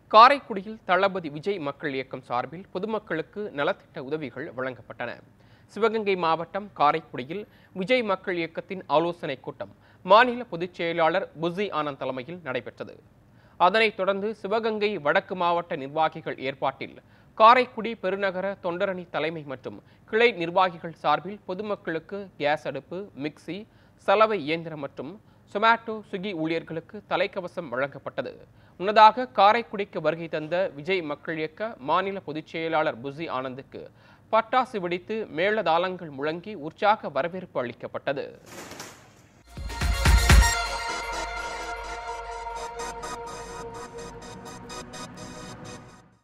காரைக்குடியில் தளபதி விஜய் மக்கள் இயக்கம் சார்பில் பொதுமக்களுக்கு நலத்திட்ட உதவிகள் வழங்கப்பட்டன சிவகங்கை மாவட்டம் காரைக்குடியில் விஜய் மக்கள் இயக்கத்தின் ஆலோசனைக் கூட்டம் மாநில பொதுச் செயலாளர் புசி ஆனந்த் தலைமையில் நடைபெற்றது அதனைத் தொடர்ந்து சிவகங்கை வடக்கு மாவட்ட நிர்வாகிகள் ஏற்பாட்டில் காரைக்குடி பெருநகர தொண்டரணி தலைமை மற்றும் கிளை நிர்வாகிகள் சார்பில் பொதுமக்களுக்கு கேஸ் அடுப்பு மிக்சி சலவை இயந்திரம் மற்றும் சொமாட்டோ ஸ்விக்கி ஊழியர்களுக்கு தலைக்கவசம் வழங்கப்பட்டது முன்னதாக காரைக்குடிக்கு வருகை தந்த விஜய் மக்கள் இயக்க மாநில பொதுச் செயலாளர் புசி ஆனந்துக்கு பட்டாசு வெடித்து மேளதாளங்கள் முழங்கி உற்சாக வரவேற்பு அளிக்கப்பட்டது